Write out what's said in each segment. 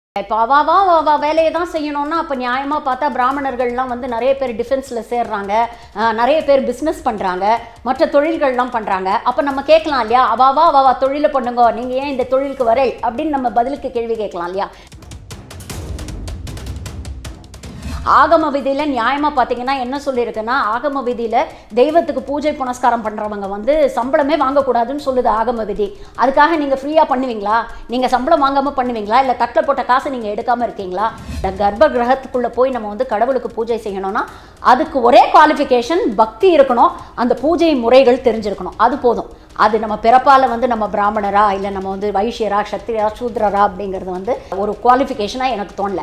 இப்போ அவாவா அவ வேலையை தான் செய்யணும்னா அப்போ நியாயமாக பார்த்தா பிராமணர்கள்லாம் வந்து நிறைய பேர் டிஃபென்ஸில் சேர்றாங்க அஹ், நிறைய பேர் பிஸ்னஸ் பண்ணுறாங்க மற்ற தொழில்கள்லாம் பண்ணுறாங்க அப்போ நம்ம கேட்கலாம் இல்லையா அவாவா அவாவா தொழிலை பண்ணுங்க நீங்கள் ஏன் இந்த தொழிலுக்கு வரே அப்படின்னு நம்ம பதிலுக்கு கேள்வி கேட்கலாம் இல்லையா ஆகம விதியில நியாயமா பார்த்தீங்கன்னா என்ன சொல்லியிருக்குன்னா ஆகம விதியில தெய்வத்துக்கு பூஜை புனஸ்காரம் பண்றவங்க வந்து சம்பளமே வாங்கக்கூடாதுன்னு சொல்லுது ஆகம விதி அதுக்காக நீங்க ஃப்ரீயா பண்ணுவீங்களா நீங்க சம்பளம் வாங்காம பண்ணுவீங்களா இல்ல தட்டில் போட்ட காசை நீங்க எடுக்காம இருக்கீங்களா இந்த கர்ப்ப கிரகத்துக்குள்ள போய் நம்ம வந்து கடவுளுக்கு பூஜை செய்யணும்னா அதுக்கு ஒரே குவாலிஃபிகேஷன் பக்தி இருக்கணும் அந்த பூஜை முறைகள் தெரிஞ்சிருக்கணும் அது போதும் அது நம்ம பிறப்பால வந்து நம்ம பிராமணரா இல்லை நம்ம வந்து வைஷ்யரா சத்திரியா சூத்ரரா அப்படிங்கிறது வந்து ஒரு குவாலிஃபிகேஷனாக எனக்கு தோணல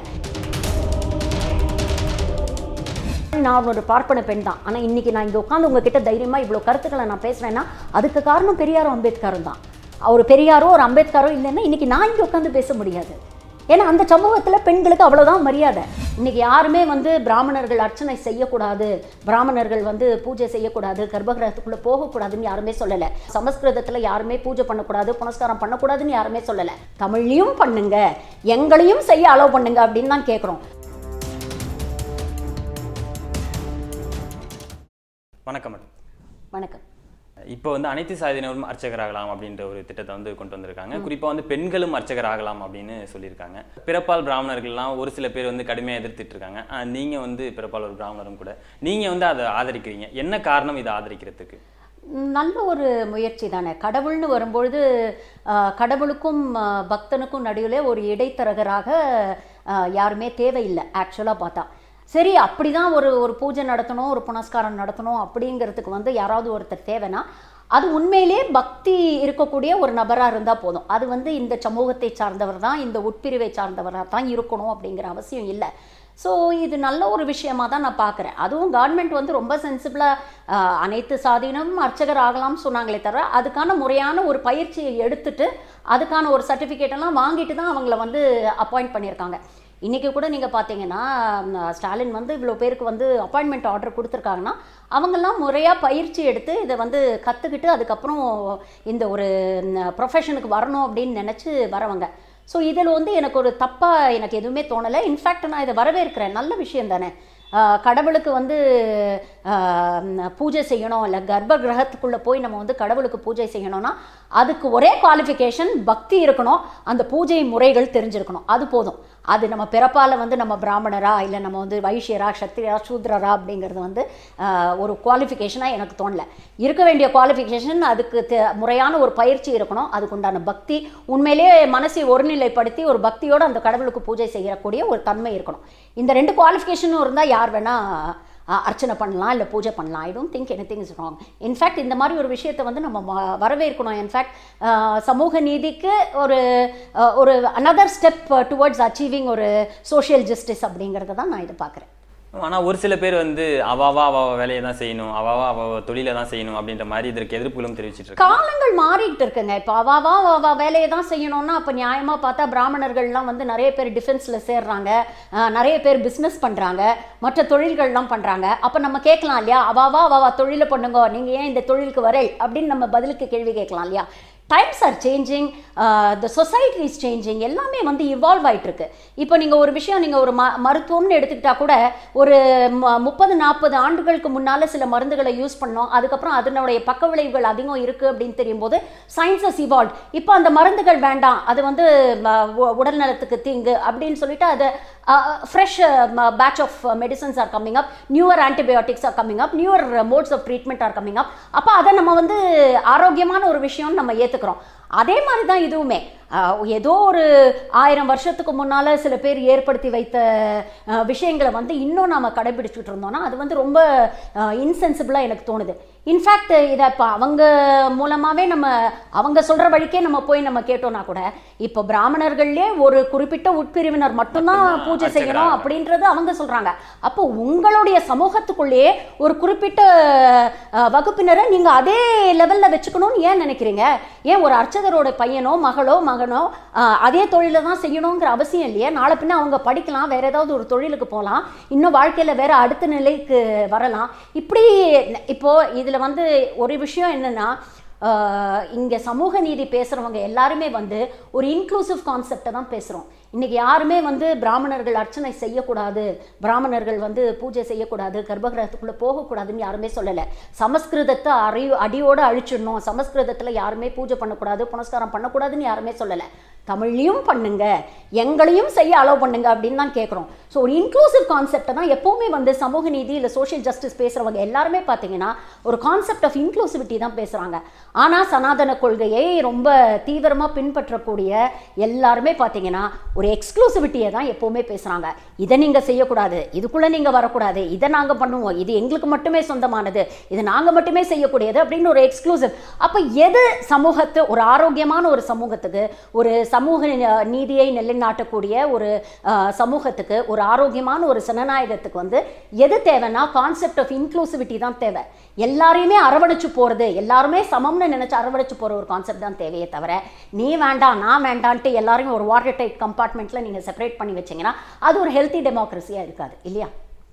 நான் ஒரு பார்ப்பன பெண் தான் ஆனால் இன்னைக்கு நான் இங்கே உட்காந்து உங்ககிட்ட தைரியமாக இவ்வளோ கருத்துக்களை நான் பேசுகிறேன்னா அதுக்கு காரணம் பெரியாரும் அம்பேத்கரும் தான் ஒரு பெரியாரோ ஒரு அம்பேத்கரோ இல்லைன்னா இன்னைக்கு நான் இங்கே உட்காந்து பேச முடியாது ஏன்னா அந்த சமூகத்தில் பெண்களுக்கு அவ்வளோதான் மரியாதை இன்னைக்கு யாருமே வந்து பிராமணர்கள் அர்ச்சனை செய்யக்கூடாது பிராமணர்கள் வந்து பூஜை செய்யக்கூடாது கர்ப்பகிரகத்துக்குள்ளே போகக்கூடாதுன்னு யாருமே சொல்லலை சமஸ்கிருதத்தில் யாருமே பூஜை பண்ணக்கூடாது புனஸ்காரம் பண்ணக்கூடாதுன்னு யாருமே சொல்லலை தமிழ்லையும் பண்ணுங்க எங்களையும் செய்ய அலோவ் பண்ணுங்க அப்படின்னு தான் கேட்குறோம் வணக்கம் மேடம் வணக்கம் இப்போ வந்து அனைத்து சாதியினரும் அர்ச்சகராகலாம் அப்படின்ற ஒரு திட்டத்தை வந்து கொண்டு வந்திருக்காங்க குறிப்பாக வந்து பெண்களும் அர்ச்சகராகலாம் அப்படின்னு சொல்லியிருக்காங்க பிறப்பால் பிராமணர்கள்லாம் ஒரு சில பேர் வந்து கடுமையாக எதிர்த்துட்டு இருக்காங்க ஆஹ் நீங்க வந்து பிறப்பால் ஒரு பிராமணரும் கூட நீங்க வந்து அதை ஆதரிக்கிறீங்க என்ன காரணம் இதை ஆதரிக்கிறதுக்கு நல்ல ஒரு முயற்சி தானே கடவுள்னு வரும்பொழுது ஆஹ், கடவுளுக்கும் ஆஹ், பக்தனுக்கும் நடுவில் ஒரு இடைத்தரகராக ஆஹ், யாருமே தேவையில்லை ஆக்சுவலாக பார்த்தா சரி அப்படி தான் ஒரு ஒரு பூஜை நடத்தணும் ஒரு புனஸ்காரம் நடத்தணும் அப்படிங்கிறதுக்கு வந்து யாராவது ஒருத்தர் தேவைன்னா அது உண்மையிலே பக்தி இருக்கக்கூடிய ஒரு நபராக இருந்தால் போதும் அது வந்து இந்த சமூகத்தை சார்ந்தவர் தான் இந்த உட்பிரிவை சார்ந்தவராக தான் இருக்கணும் அப்படிங்கிற அவசியம் இல்லை ஸோ இது நல்ல ஒரு விஷயமா தான் நான் பார்க்குறேன் அதுவும் கவர்மெண்ட் வந்து ரொம்ப சென்சிபிளாக அனைத்து சாதியினரும் அர்ச்சகர் ஆகலாம்னு சொன்னாங்களே தவிர அதுக்கான முறையான ஒரு பயிற்சியை எடுத்துட்டு அதுக்கான ஒரு சர்டிஃபிகேட் எல்லாம் வாங்கிட்டு தான் அவங்கள வந்து அப்பாயிண்ட் பண்ணியிருக்காங்க இன்றைக்கி கூட நீங்கள் பார்த்தீங்கன்னா ம், ஸ்டாலின் வந்து இவ்வளோ பேருக்கு வந்து அப்பாயின்மெண்ட் ஆர்டர் கொடுத்துருக்காங்கன்னா அவங்கெல்லாம் முறையாக பயிற்சி எடுத்து இதை வந்து கற்றுக்கிட்டு அதுக்கப்புறம் இந்த ஒரு ப்ரொஃபஷனுக்கு வரணும் அப்படின்னு நினச்சி வரவங்க ஸோ இதில் வந்து எனக்கு ஒரு தப்பாக எனக்கு எதுவுமே தோணலை இன்ஃபேக்ட் நான் இதை வரவேற்கிறேன் நல்ல விஷயம் தானே ஆஹ் கடவுளுக்கு வந்து ஆஹ் பூஜை செய்யணும் இல்லை கர்ப்ப கிரகத்துக்குள்ளே போய் நம்ம வந்து கடவுளுக்கு பூஜை செய்யணும்னா அதுக்கு ஒரே குவாலிஃபிகேஷன் பக்தி இருக்கணும் அந்த பூஜை முறைகள் தெரிஞ்சிருக்கணும் அது போதும் அது நம்ம பிறப்பால் வந்து நம்ம பிராமணரா இல்லை நம்ம வந்து வைஷ்யரா சத்திரியா சூத்ரரா அப்படிங்கிறது வந்து ஆஹ் ஒரு குவாலிஃபிகேஷனாக எனக்கு தோணல இருக்க வேண்டிய குவாலிஃபிகேஷன் அதுக்கு தே- முறையான ஒரு பயிற்சி இருக்கணும் அதுக்குண்டான பக்தி உண்மையிலேயே மனசை ஒருநிலைப்படுத்தி ஒரு பக்தியோடு அந்த கடவுளுக்கு பூஜை செய்யக்கூடிய ஒரு தன்மை இருக்கணும் இந்த ரெண்டு குவாலிஃபிகேஷனும் இருந்தால் யார் வேணால் அர்ச்சனை பண்ணலாம் இல்லை பூஜை பண்ணலாம் I don't think anything is wrong in fact இந்த மாதிரி ஒரு விஷயத்தை வந்து நம்ம வ- வரவேற்கணும் இன்ஃபேக்ட் சமூக நீதிக்கு ஒரு அஹ், ஒரு அனதர் ஸ்டெப் டுவர்ட்ஸ் அச்சீவிங் ஒரு சோஷியல் ஜஸ்டிஸ் அப்படிங்கிறத தான் நான் இதை பார்க்குறேன் ஆனா ஒரு சில பேர் வந்து அவாவா அவ வேலையை தான் செய்யணும் அவாவா அவ தொழிலை தான் செய்யணும் அப்படின்ற மாதிரி இதற்கு எதிர்ப்புகளும் தெரிவிச்சிட்டு இருக்காங்க காலங்கள் மாறிட்டு இருக்குங்க இப்போ அவாவா அவ வேலையை தான் செய்யணும்னா அப்போ நியாயமாக பார்த்தா பிராமணர்கள்லாம் வந்து நிறைய பேர் டிஃபென்ஸில் சேர்றாங்க அஹ், நிறைய பேர் பிஸ்னஸ் பண்ணுறாங்க மற்ற தொழில்கள்லாம் பண்ணுறாங்க அப்போ நம்ம கேட்கலாம் இல்லையா அவாவா அவ தொழிலை பண்ணுங்க நீங்கள் ஏன் இந்த தொழிலுக்கு வரே அப்படின்னு நம்ம பதிலுக்கு கேள்வி கேட்கலாம் இல்லையா times are changing the society is changing எல்லாமே வந்து இவால்வ் ஆயிட்டு இருக்கு இப்போ நீங்கள் ஒரு விஷயம் நீங்கள் ஒரு ம மருத்துவம்னு எடுத்துக்கிட்டா கூட ஒரு ம- முப்பது நாற்பது ஆண்டுகளுக்கு முன்னால் சில மருந்துகளை யூஸ் பண்ணோம் அதுக்கப்புறம் அதனுடைய பக்க விளைவுகள் அதிகம் இருக்குது அப்படின்னு தெரியும் போது சயின்ஸஸ் இவால்வ் இப்போ அந்த மருந்துகள் வேண்டாம் அது வந்து ம, உ- உடல் நலத்துக்கு தீங்கு அப்படின்னு சொல்லிட்டு அதை fresh batch of medicines are coming up newer antibiotics are coming up newer modes of treatment are coming up அப்போ அதை நம்ம வந்து ஆரோக்கியமான ஒரு விஷயம்னு நம்ம ஏற்றுக்கிறோம் அதே மாதிரி தான் இதுவுமே அஹ், ஏதோ ஒரு ஆயிரம் வருஷத்துக்கு முன்னால் சில பேர் ஏற்படுத்தி வைத்த அஹ், விஷயங்களை வந்து இன்னும் நாம் கடைபிடிச்சிட்டு இருந்தோம்னா அது வந்து ரொம்ப இன்சென்சிபிளாக எனக்கு தோணுது இன்ஃபேக்ட் இதை இப்போ அவங்க மூலமாகவே நம்ம அவங்க சொல்கிற வழிக்கே நம்ம போய் நம்ம கேட்டோம்னா கூட இப்போ பிராமணர்கள்லேயே ஒரு குறிப்பிட்ட உட்பிரிவினர் மட்டும்தான் மட்டும்தான் பூஜை அர்ச்சகர் செய்யணும் ஆகணும். அப்படின்றது அவங்க சொல்றாங்க அப்போ உங்களுடைய சமூகத்துக்குள்ளேயே ஒரு குறிப்பிட்ட அஹ், வகுப்பினரை நீங்க அதே லெவல்ல வச்சுக்கணும்னு ஏன் நினைக்கிறீங்க ஏன் ஒரு அர்ச்சகரோட பையனோ மகளோ மகனோ அஹ், அதே தொழிலை தான் செய்யணுங்கிற அவசியம் இல்லையே நாளை பின்ன அவங்க படிக்கலாம் வேற ஏதாவது ஒரு தொழிலுக்கு போகலாம் இன்னும் வாழ்க்கையில வேற அடுத்த நிலைக்கு வரலாம் இப்படி இப்போ இதுல வந்து ஒரு விஷயம் என்னன்னா இங்கே சமூக நீதி பேசுகிறவங்க எல்லாருமே வந்து ஒரு இன்க்ளூசிவ் கான்செப்டை தான் பேசுகிறோம் இன்னைக்கு யாருமே வந்து பிராமணர்கள் அர்ச்சனை செய்யக்கூடாது பிராமணர்கள் வந்து பூஜை செய்யக்கூடாது கர்ப்பகிரகத்துக்குள்ளே போகக்கூடாதுன்னு யாருமே சொல்லலை சமஸ்கிருதத்தை அறி அடியோடு அழிச்சிடணும் சமஸ்கிருதத்தில் யாருமே பூஜை பண்ணக்கூடாது புனஸ்காரம் பண்ணக்கூடாதுன்னு யாருமே சொல்லலை தமிழ்லையும் பண்ணுங்க எங்களையும் செய்ய அலோவ் பண்ணுங்க அப்படின்னு தான் கேட்குறோம் ஸோ ஒரு இன்க்ளூசிவ் கான்செப்டை தான் எப்போவுமே வந்து சமூக நீதி இல்லை சோஷியல் ஜஸ்டிஸ் பேசுகிறவங்க எல்லாருமே பார்த்தீங்கன்னா ஒரு கான்செப்ட் ஆஃப் இன்க்ளூசிவிட்டி தான் பேசுகிறாங்க ஆனால் சனாதன கொள்கையை ரொம்ப தீவிரமாக பின்பற்றக்கூடிய எல்லாருமே பார்த்தீங்கன்னா ஒரு எக்ஸ்க்ளூசிவிட்டியை தான் எப்போவுமே பேசுகிறாங்க இதை நீங்கள் செய்யக்கூடாது இதுக்குள்ளே நீங்கள் வரக்கூடாது இதை நாங்கள் பண்ணுவோம் இது எங்களுக்கு மட்டுமே சொந்தமானது இது நாங்கள் மட்டுமே செய்யக்கூடியது அப்படின்னு ஒரு எக்ஸ்க்ளூசிவ் அப்போ எது சமூகத்து ஒரு ஆரோக்கியமான ஒரு சமூகத்துக்கு ஒரு சமூக ந- நீதியை நிலைநாட்டக்கூடிய ஒரு அஹ், சமூகத்துக்கு ஒரு ஆரோக்கியமான ஒரு ஜனநாயகத்துக்கு வந்து எது தேவைன்னா கான்செப்ட் ஆஃப் இன்க்ளூசிவிட்டி தான் தேவை எல்லாரையுமே அரவணைச்சு போகிறது எல்லாருமே சமம்னு நினைச்சு அரவணைச்சு போகிற ஒரு கான்செப்ட் தான் தேவையே தவிர நீ வேண்டாம் நான் வேண்டான்ட்டு எல்லாரையும் ஒரு வாட்டர் டைட் கம்பார்ட்மெண்ட்டில் நீங்கள் செப்பரேட் பண்ணி வச்சீங்கன்னா அது ஒரு ஹெல்த்தி டெமோக்ரஸியாக இருக்காது இல்லையா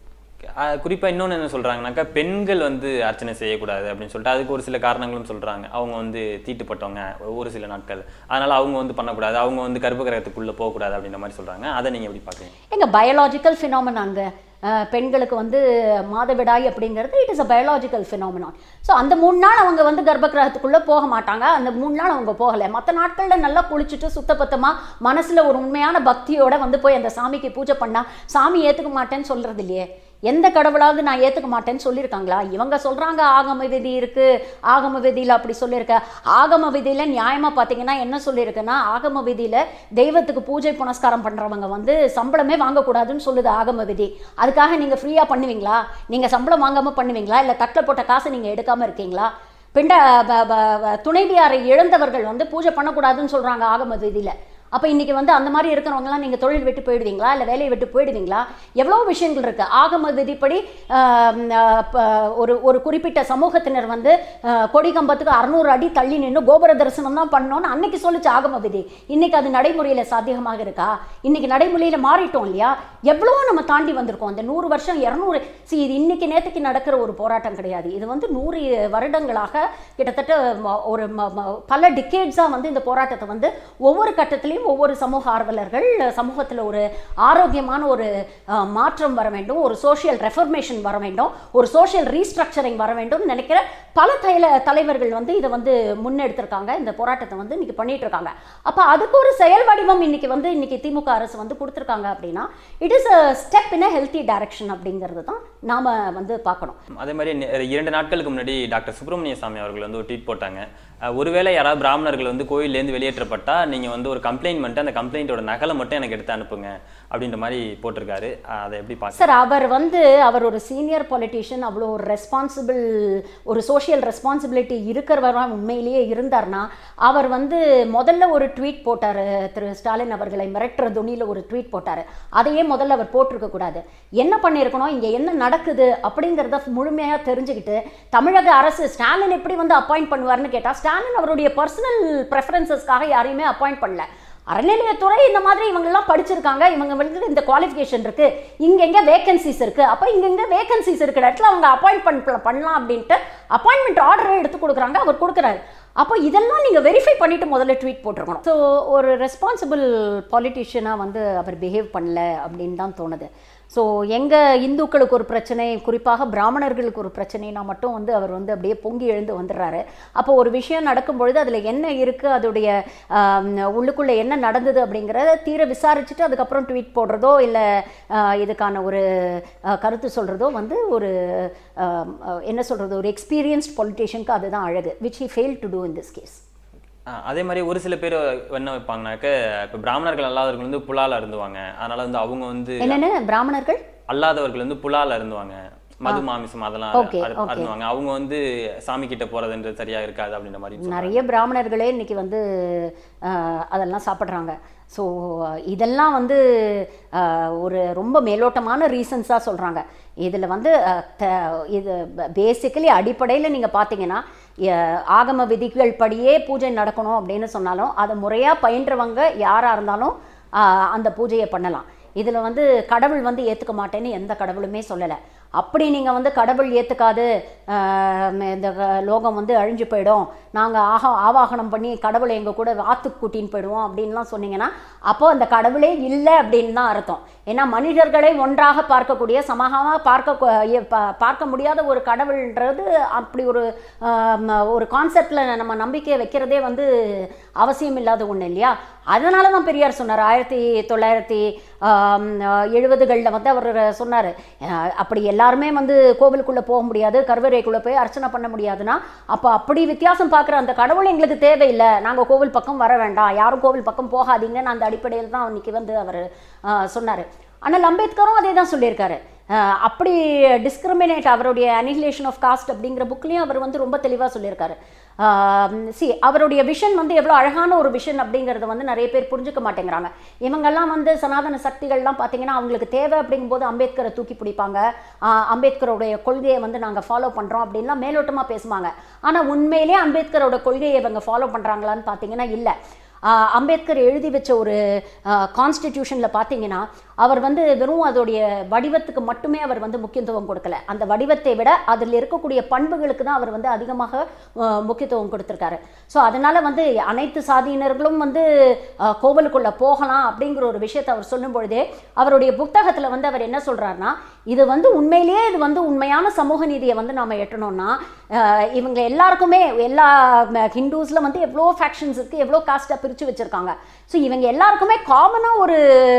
அஹ் குறிப்பா இன்னொன்னு என்ன சொல்றாங்கனாக்கா பெண்கள் வந்து அர்ச்சனை செய்யக்கூடாது அப்படின்னு சொல்லிட்டு அதுக்கு ஒரு சில காரணங்களும் சொல்றாங்க அவங்க வந்து தீட்டுப்பட்டவங்க ஒரு சில நாட்கள் அதனால அவங்க வந்து பண்ணக்கூடாது அவங்க வந்து கர்ப்பகிரகத்துக்குள்ள போகக்கூடாது அப்படின்ற மாதிரி சொல்றாங்க அதை நீங்க எப்படி பாக்குறீங்க எங்க பயாலாஜிக்கல் ஃபினாமினாங்க பெண்களுக்கு வந்து மாதவிடாய் அப்படிங்கிறது it is a biological phenomenon so அந்த மூணு நாள் அவங்க வந்து கர்ப்பகிரகத்துக்குள்ளே போக மாட்டாங்க அந்த மூணு நாள் அவங்க போகலை மற்ற நாட்களில் நல்லா குளிச்சுட்டு சுத்தபத்தமாக மனசில் ஒரு உண்மையான பக்தியோட வந்து போய் அந்த சாமிக்கு பூஜை பண்ணால் சாமி ஏற்றுக்க மாட்டேன்னு சொல்கிறது இல்லையே எந்த கடவுளாவது நான் ஏற்றுக்க மாட்டேன்னு சொல்லியிருக்காங்களா இவங்க சொல்கிறாங்க ஆகம விதி இருக்குது ஆகம விதியில் அப்படி சொல்லியிருக்க ஆகம விதியில் நியாயமாக பார்த்தீங்கன்னா என்ன சொல்லியிருக்குன்னா ஆகம விதியில் தெய்வத்துக்கு பூஜை புனஸ்காரம் பண்ணுறவங்க வந்து சம்பளமே வாங்கக்கூடாதுன்னு சொல்லுது ஆகம விதி அதுக்காக நீங்கள் ஃப்ரீயாக பண்ணுவீங்களா நீங்கள் சம்பளம் வாங்காமல் பண்ணுவீங்களா இல்லை தட்டில் போட்ட காசை நீங்கள் எடுக்காமல் இருக்கீங்களா பிண்ட ப- ப- ப- துணைவியாரை இழந்தவர்கள் வந்து பூஜை பண்ணக்கூடாதுன்னு சொல்கிறாங்க ஆகம விதியில் அப்போ இன்னைக்கு வந்து அந்த மாதிரி இருக்கிறவங்கலாம் நீங்கள் தொழில் விட்டு போயிடுவீங்களா இல்லை வேலையை விட்டு போயிடுவீங்களா எவ்வளோ விஷயங்கள் இருக்குது ஆகம விதிப்படி ஆஹ், ஆஹ், ப- ஒரு ஒரு குறிப்பிட்ட சமூகத்தினர் வந்து ஆஹ், கொடி கம்பத்துக்கு அறுநூறு அடி தள்ளி நின்று கோபுர தரிசனம் தான் பண்ணோன்னு அன்னைக்கு சொல்லுச்சு ஆகம விதி இன்னைக்கு அது நடைமுறையில் சாத்தியமாக இருக்கா இன்னைக்கு நடைமுறையில் மாறிட்டோம் இல்லையா எவ்வளோ நம்ம தாண்டி வந்திருக்கோம் அந்த நூறு வருஷம் இரநூறு சி இது இன்னைக்கு நேற்றுக்கு நடக்கிற ஒரு போராட்டம் கிடையாது இது வந்து நூறு வருடங்களாக கிட்டத்தட்ட ம- ஒரு ம- ம- பல டிகேட்ஸாக வந்து இந்த போராட்டத்தை வந்து ஒவ்வொரு கட்டத்திலையும் ஒவ்வொரு சமூக ஆர்வலர்கள் சமூகத்தில் ஒரு ஆரோக்கியமான ஒரு அஹ், மாற்றம் வர வேண்டும் ஒரு சோஷியல் ரெஃபர்மேஷன் வர வேண்டும் ஒரு சோஷியல் ரீஸ்ட்ரக்சரிங் வர வேண்டும் நினைக்கிற பல தைல தலைவர்கள் வந்து இதை வந்து முன்னெடுத்திருக்காங்க இந்த போராட்டத்தை வந்து இன்னைக்கு பண்ணிட்டு இருக்காங்க அப்போ அதுக்கு ஒரு செயல் வடிவம் இன்னைக்கு வந்து இன்னைக்கு திமுக அரசு வந்து கொடுத்துருக்காங்க அப்படின்னா it is a step in a healthy direction அப்படிங்கிறது தான் நாம வந்து பார்க்கணும் அதே மாதிரி நெ- இரண்டு நாட்களுக்கு முன்னாடி டாக்டர் சுப்பிரமணிய சாமி அவர்கள் வந்து ஒரு ட்வீட் போட்டாங்க அஹ் ஒருவேளை யாராவது பிராமணர்கள் வந்து கோயிலேருந்து வெளியேற்றப்பட்டா நீங்க வந்து ஒரு கம்ப்ளைண்ட் பண்ணிட்டு அந்த கம்ப்ளைண்ட்டோட நகலை மட்டும் எனக்கு எடுத்து அனுப்புங்க அப்படின்ற மாதிரி போட்டிருக்காரு அஹ் அதை எப்படி பார்க்க சார் அவர் வந்து அவர் ஒரு சீனியர் பொலிட்டீஷியன் அவ்வளோ ஒரு ரெஸ்பான்சிபிள் ஒரு சோஷியல் ரெஸ்பான்சிபிலிட்டி இருக்கிறவரா உண்மையிலேயே இருந்தார்னா அவர் வந்து முதல்ல ஒரு ட்வீட் போட்டார் திரு ஸ்டாலின் அவர்களை மிரட்டுற துணியில் ஒரு ட்வீட் போட்டார் அதையே முதல்ல அவர் போட்டிருக்க கூடாது என்ன பண்ணியிருக்கணும் இங்கே என்ன நடக்குது அப்படிங்கிறத முழுமையாக தெரிஞ்சுக்கிட்டு தமிழக அரசு ஸ்டாலின் எப்படி வந்து அப்பாயிண்ட் பண்ணுவார்னு கேட்டால் ஸ்டாலின் அவருடைய பர்சனல் ப்ரெஃபரன்சஸ்க்காக யாரையுமே அப்பாயிண்ட் பண்ணல அறநிலையத்துறை இந்த மாதிரி இவங்கெல்லாம் படிச்சிருக்காங்க இவங்க வந்து இந்த குவாலிஃபிகேஷன் இருக்கு இங்கெங்க வேகன்சிஸ் இருக்கு அப்போ இங்கெங்க வேகன்சிஸ் இருக்கிற இடத்துல அவங்க அப்பாயின்மெண்ட் பண்ணலாம் அப்படின்ட்டு அப்பாயின்மெண்ட் ஆர்டரை எடுத்து கொடுக்குறாங்க அவர் கொடுக்குறாரு அப்போ இதெல்லாம் நீங்கள் வெரிஃபை பண்ணிட்டு முதல்ல ட்வீட் போட்டிருக்கணும் ஸோ ஒரு ரெஸ்பான்சிபிள் பாலிட்டிஷியனாக வந்து அவர் பிஹேவ் பண்ணல அப்படின்னு தான் தோணுது ஸோ எங்கள் இந்துக்களுக்கு ஒரு பிரச்சனை குறிப்பாக பிராமணர்களுக்கு ஒரு பிரச்சனைனா மட்டும் வந்து அவர் வந்து அப்படியே பொங்கி எழுந்து வந்துடுறாரு அப்போ ஒரு விஷயம் நடக்கும் பொழுது அதில் என்ன இருக்குது அதோடைய ஆம், உள்ளுக்குள்ளே என்ன நடந்தது அப்படிங்கிறத தீர விசாரிச்சுட்டு அதுக்கப்புறம் ட்வீட் போடுறதோ இல்லை இதுக்கான ஒரு ஆ, கருத்து சொல்கிறதோ வந்து ஒரு ஆம், ஆ, என்ன சொல்கிறது ஒரு எக்ஸ்பீரியன்ஸ்ட் பொலிட்டீஷியனுக்கு அதுதான் அழகு which he failed to do in this case uh அதே மாதிரி ஒரு சில பேர் என்ன வைப்பாங்கனாக்க இப்போ பிராமணர்கள் அல்லாதவர்கள் வந்து புலால இருந்துவாங்க அதனால வந்து அவங்க வந்து என்னென்ன பிராமணர்கள் அல்லாதவர்கள் வந்து புலால இருந்துவாங்க மது மாமிசம் அதெல்லாம் Okay, அரு- okay. அருந்துவாங்க அவங்க வந்து சாமி கிட்ட போறதுன்றது சரியா இருக்காது அப்படின்ற மாதிரி சொல்றாங்க. நிறைய பிராமணர்களே இன்னைக்கு வந்து ஆஹ், அதெல்லாம் சாப்பிட்றாங்க ஸோ இதெல்லாம் வந்து ஆஹ், ஒரு ரொம்ப மேலோட்டமான ரீசன்ஸாக சொல்கிறாங்க இதில் வந்து ஆஹ், த- இது பேசிக்கலி அடிப்படையில் நீங்கள் பார்த்தீங்கன்னா ஆஹ், ஆகம விதிகள் படியே பூஜை நடக்கணும் அப்படின்னு சொன்னாலும் அதை முறையாக பயின்றவங்க யாராக இருந்தாலும் ஆஹ், அந்த பூஜையை பண்ணலாம் இதில் வந்து கடவுள் வந்து ஏற்றுக்க மாட்டேன்னு எந்த கடவுளுமே சொல்லலை அப்படி நீங்கள் வந்து கடவுள் ஏற்றுக்காது இந்த க- லோகம் வந்து அழிஞ்சு போயிடும் நாங்கள் ஆகா ஆவாகனம் பண்ணி கடவுளை எங்கள் கூட ஆத்துக்கு கூட்டின்னு போயிடுவோம் அப்படின்லாம் சொன்னீங்கன்னா அப்போ அந்த கடவுளே இல்லை அப்படின்னு தான் அர்த்தம் ஏன்னா மனிதர்களை ஒன்றாக பார்க்கக்கூடிய சமமாக பார்க்க கொ- எ- பா- பார்க்க முடியாத ஒரு கடவுள்ன்றது அப்படி ஒரு ஆம், ஒரு கான்செப்டில் நம்ம நம்பிக்கையை வைக்கிறதே வந்து அவசியம் இல்லாத ஒன்று இல்லையா அதனால தான் பெரியார் சொன்னார் ஆயிரத்தி தொள்ளாயிரத்தி எழுபதுகளில் வந்து அவர் சொன்னார் அப்படி எல்லாருமே வந்து கோவிலுக்குள்ளே போக முடியாது கருவறைக்குள்ளே போய் அர்ச்சனை பண்ண முடியாதுன்னா அப்போ அப்படி வித்தியாசம் பார்க்குற அந்த கடவுள் எங்களுக்கு தேவையில்லை நாங்கள் கோவில் பக்கம் வர வேண்டாம் யாரும் கோவில் பக்கம் போகாதீங்கன்னு அந்த அடிப்படையில் தான் அன்னைக்கு வந்து அவர் சொன்னார் ஆனால் அம்பேத்கரும் அதே தான் சொல்லியிருக்காரு அஹ் அப்படி டிஸ்கிரிமினேட் அவருடைய அனிஹிலேஷன் ஆஃப் காஸ்ட் அப்படிங்கிற புக்லேயும் அவர் வந்து ரொம்ப தெளிவாக சொல்லியிருக்காரு சி அவருடைய விஷன் வந்து எவ்வளோ அழகான ஒரு விஷன் அப்படிங்கிறத வந்து நிறைய பேர் புரிஞ்சுக்க மாட்டேங்கிறாங்க இவங்கெல்லாம் வந்து சனாதன சக்திகள்லாம் பார்த்தீங்கன்னா அவங்களுக்கு தேவை அப்படிங்கும்போது அம்பேத்கரை தூக்கி பிடிப்பாங்க ஆஹ் அம்பேத்கருடைய கொள்கையை வந்து நாங்கள் ஃபாலோ பண்ணுறோம் அப்படின்லாம் மேலோட்டமாக பேசுவாங்க ஆனால் உண்மையிலே அம்பேத்கரோட கொள்கையை இவங்க ஃபாலோ பண்ணுறாங்களான்னு பார்த்தீங்கன்னா இல்லை ஆஹ் அம்பேத்கர் எழுதி வச்ச ஒரு கான்ஸ்டிடியூஷனில் பார்த்தீங்கன்னா அவர் வந்து வெறும் அதோடைய வடிவத்துக்கு மட்டுமே அவர் வந்து முக்கியத்துவம் கொடுக்கல அந்த வடிவத்தை விட அதில் இருக்கக்கூடிய பண்புகளுக்கு தான் அவர் வந்து அதிகமாக ஆஹ் முக்கியத்துவம் கொடுத்துருக்காரு ஸோ அதனால வந்து அனைத்து சாதியினர்களும் வந்து ஆஹ் கோவிலுக்குள்ள போகலாம் அப்படிங்கிற ஒரு விஷயத்தை அவர் சொல்லும் பொழுதே அவருடைய புத்தகத்தில் வந்து அவர் என்ன சொல்றாருன்னா இது வந்து உண்மையிலேயே இது வந்து உண்மையான சமூக நீதியை வந்து நாம எட்டணும்னா ஆஹ் இவங்க எல்லாருக்குமே எல்லா ஹிந்துஸ்ல வந்து எவ்வளோ ஃபேக்ஷன்ஸ் இருக்கு எவ்வளோ காஸ்ட்டாக பிரித்து வச்சிருக்காங்க ஸோ இவங்க எல்லாருக்குமே காமனாக ஒரு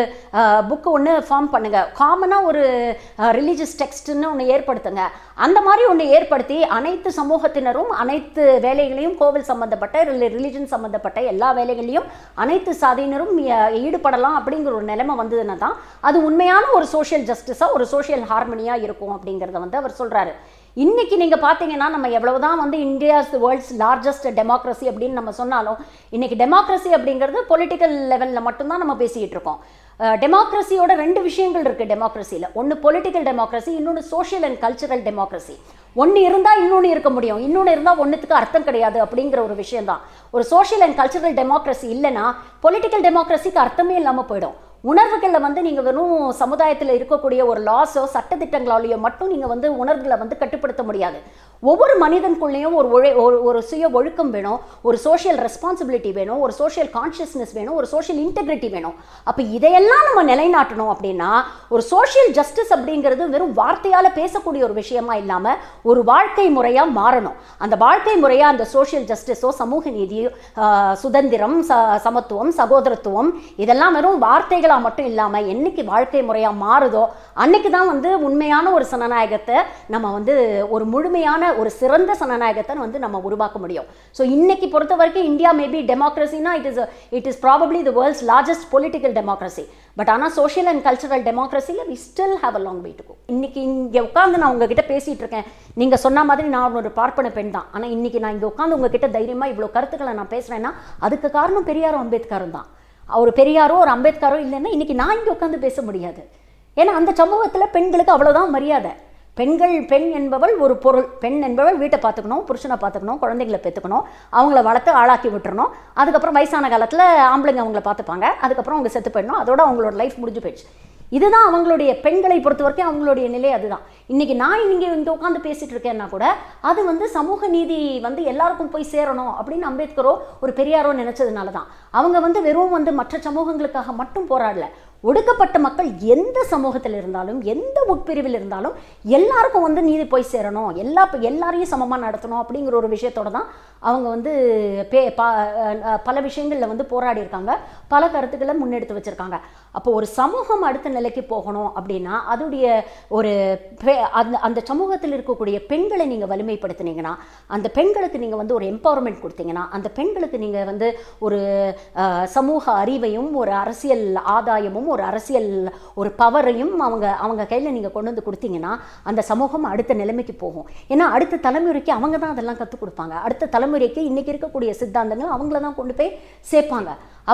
புக்கு ஒன்று ஃபார்ம் பண்ணுங்க காமனாக ஒரு ரிலீஜியஸ் டெக்ஸ்ட்னு ஒன்று ஏற்படுத்துங்க அந்த மாதிரி ஒன்று ஏற்படுத்தி அனைத்து சமூகத்தினரும் அனைத்து வேலைகளையும் கோவில் சம்பந்தப்பட்ட ரிலிஜன் சம்பந்தப்பட்ட எல்லா வேலைகளையும் அனைத்து சாதியினரும் ஈ- ஈடுபடலாம் அப்படிங்கிற ஒரு நிலைமை வந்ததுன்னா தான் அது உண்மையான ஒரு சோஷியல் ஜஸ்டிஸாக ஒரு சோஷியல் ஹார்மனியாக இருக்கும் அப்படிங்கிறத வந்து அவர் சொல்கிறாரு இன்னைக்கு நீங்கள் பார்த்தீங்கன்னா நம்ம எவ்வளவுதான் வந்து இந்தியாஸ் வேர்ல்ட்ஸ் லார்ஜஸ்ட் டெமோக்ரஸி அப்படின்னு நம்ம சொன்னாலும் இன்னைக்கு டெமோக்ரஸி அப்படிங்கிறது பொலிட்டிக்கல் லெவலில் மட்டும்தான் நம்ம பேசிக்கிட்டு இருக்கோம் டெமோக்ரஸியோட ரெண்டு விஷயங்கள் இருக்குது டெமோக்ரஸியில் ஒன்று பொலிட்டிக்கல் டெமோக்ரஸி இன்னொன்று சோஷியல் அண்ட் கல்ச்சரல் டெமோக்ரஸி ஒன்று இருந்தால் இன்னொன்று இருக்க முடியும் இன்னொன்று இருந்தால் ஒன்றுத்துக்கு அர்த்தம் கிடையாது அப்படிங்கிற ஒரு விஷயம்தான் ஒரு சோஷியல் அண்ட் கல்ச்சரல் டெமோக்ரஸி இல்லைன்னா பொலிட்டிக்கல் டெமோக்ரஸிக்கு அர்த்தமே இல்லாமல் போயிடும் உணர்வுகளில் வந்து நீங்கள் வெறும் சமுதாயத்தில் இருக்கக்கூடிய ஒரு லாஸோ சட்டத்திட்டங்களாலேயோ மட்டும் நீங்கள் வந்து உணர்வுகளை வந்து கட்டுப்படுத்த முடியாது ஒவ்வொரு மனிதனுக்குள்ளேயும் ஒரு ஒழை ஒரு ஒரு சுய ஒழுக்கம் வேணும் ஒரு சோஷியல் ரெஸ்பான்சிபிலிட்டி வேணும் ஒரு சோஷியல் கான்ஷியஸ்னஸ் வேணும் ஒரு சோஷியல் இன்டெகிரிட்டி வேணும் அப்போ இதையெல்லாம் நம்ம நிலைநாட்டணும் அப்படின்னா ஒரு சோஷியல் ஜஸ்டிஸ் அப்படிங்கிறது வெறும் வார்த்தையால் பேசக்கூடிய ஒரு விஷயமா இல்லாமல் ஒரு வாழ்க்கை முறையாக மாறணும் அந்த வாழ்க்கை முறையாக அந்த சோஷியல் ஜஸ்டிஸோ சமூக நீதியோ ஆஹ், சுதந்திரம் ச சமத்துவம் சகோதரத்துவம் இதெல்லாம் வெறும் வார்த்தைகளாக மட்டும் இல்லாமல் என்னைக்கு வாழ்க்கை முறையாக மாறுதோ அன்னைக்கு தான் வந்து உண்மையான ஒரு சனநாயகத்தை நம்ம வந்து ஒரு முழுமையான ஒரு சிறந்த சனநாயகத்தை வந்து நம்ம உருவாக்க முடியும் ஸோ இன்னைக்கு பொறுத்த வரைக்கும் இந்தியா மேபி டெமோக்ரஸினா it is it is probably the world's largest political democracy but ஆனால் சோஷியல் அண்ட் கல்ச்சரல் டெமோக்ரஸியில் we still have a long way to go இன்னைக்கு இங்கே உட்காந்து நான் உங்ககிட்ட பேசிட்டு இருக்கேன் நீங்கள் சொன்ன மாதிரி நான் ஒரு பார்ப்பன பெண் தான் ஆனால் இன்னைக்கு நான் இங்கே உட்காந்து உங்ககிட்ட தைரியமாக இவ்வளோ கருத்துக்களை நான் பேசுகிறேன்னா அதுக்கு காரணம் பெரியாரும் அம்பேத்கரும் தான் ஒரு பெரியாரோ ஒரு அம்பேத்கரோ இல்லைன்னா இன்னைக்கு நான் இங்கே உட்காந்து பேச முடியாது ஏன்னா அந்த சமூகத்தில் பெண்களுக்கு அவ்வளோதான் மரியாதை பெண்கள் பெண் என்பவள் ஒரு பொருள் பெண் என்பவள் வீட்டை பார்த்துக்கணும் புருஷனை பார்த்துக்கணும் குழந்தைங்களை பெற்றுக்கணும் அவங்கள வளர்த்து ஆளாக்கி விட்டுறணும் அதுக்கப்புறம் வயசான காலத்தில் ஆம்பளைங்க அவங்கள பார்த்துப்பாங்க அதுக்கப்புறம் அவங்க செத்து போயிடணும் அதோட அவங்களோட லைஃப் முடிஞ்சு போயிடுச்சு இதுதான் அவங்களுடைய பெண்களை பொறுத்த வரைக்கும் அவங்களுடைய நிலை அதுதான் இன்னைக்கு நான் இங்கே இங்கே உட்காந்து பேசிட்டு இருக்கேன்னா கூட அது வந்து சமூக நீதி வந்து எல்லாருக்கும் போய் சேரணும் அப்படின்னு அம்பேத்கரோ ஒரு பெரியாரோ நினைச்சதுனால தான் அவங்க வந்து வெறும் வந்து மற்ற சமூகங்களுக்காக மட்டும் போராடல ஒடுக்கப்பட்ட மக்கள் எந்த சமூகத்தில் இருந்தாலும் எந்த உட்பிரிவில் இருந்தாலும் எல்லாருக்கும் வந்து நீதி போய் சேரணும் எல்லா எல்லாரையும் சமமாக நடத்தணும் அப்படிங்கிற ஒரு விஷயத்தோட தான் அவங்க வந்து பே பா அஹ் பல விஷயங்களில் வந்து போராடி இருக்காங்க பல கருத்துக்களை முன்னெடுத்து வச்சிருக்காங்க அப்போ ஒரு சமூகம் அடுத்த நிலைக்கு போகணும் அப்படின்னா அதோடைய ஒரு பெ- அந்த அந்த சமூகத்தில் இருக்கக்கூடிய பெண்களை நீங்கள் வலிமைப்படுத்தினீங்கன்னா அந்த பெண்களுக்கு நீங்கள் வந்து ஒரு எம்பவர்மெண்ட் கொடுத்தீங்கன்னா அந்த பெண்களுக்கு நீங்கள் வந்து ஒரு அஹ், சமூக அறிவையும் ஒரு அரசியல் ஆதாயமும் ஒரு அரசியல் ஒரு பவரையும் அவங்க அவங்க கையில் நீங்கள் கொண்டு வந்து கொடுத்தீங்கன்னா அந்த சமூகம் அடுத்த நிலைமைக்கு போகும் ஏன்னா அடுத்த தலைமுறைக்கு அவங்க தான் அதெல்லாம் கற்றுக் கொடுப்பாங்க அடுத்த தலைமுறைக்கு இன்னைக்கு இருக்கக்கூடிய சித்தாந்தங்கள் அவங்கள தான் கொண்டு போய் சேர்ப்பாங்க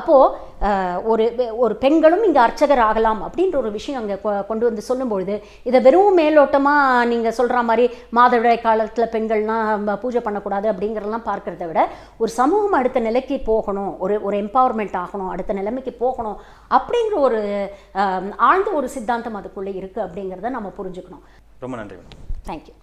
அப்போது ஒரு ஒரு பெண்களும் இங்கே அர்ச்சகர் ஆகலாம் அப்படின்ற ஒரு விஷயம் அங்கே கொண்டு வந்து சொல்லும்பொழுது இதை வெறும் மேலோட்டமாக நீங்கள் சொல்கிற மாதிரி மாதவிடாய் காலத்தில் பெண்கள்லாம் ம- பூஜை பண்ணக்கூடாது அப்படிங்கிறதெல்லாம் பார்க்கறத விட ஒரு சமூகம் அடுத்த நிலைக்கு போகணும் ஒரு ஒரு எம்பவர்மெண்ட் ஆகணும் அடுத்த நிலைமைக்கு போகணும் அப்படிங்கிற ஒரு ஆம், ஆழ்ந்த ஒரு சித்தாந்தம் அதுக்குள்ளே இருக்குது அப்படிங்கிறத நம்ம புரிஞ்சுக்கணும் ரொம்ப நன்றி மேடம் தேங்க்யூ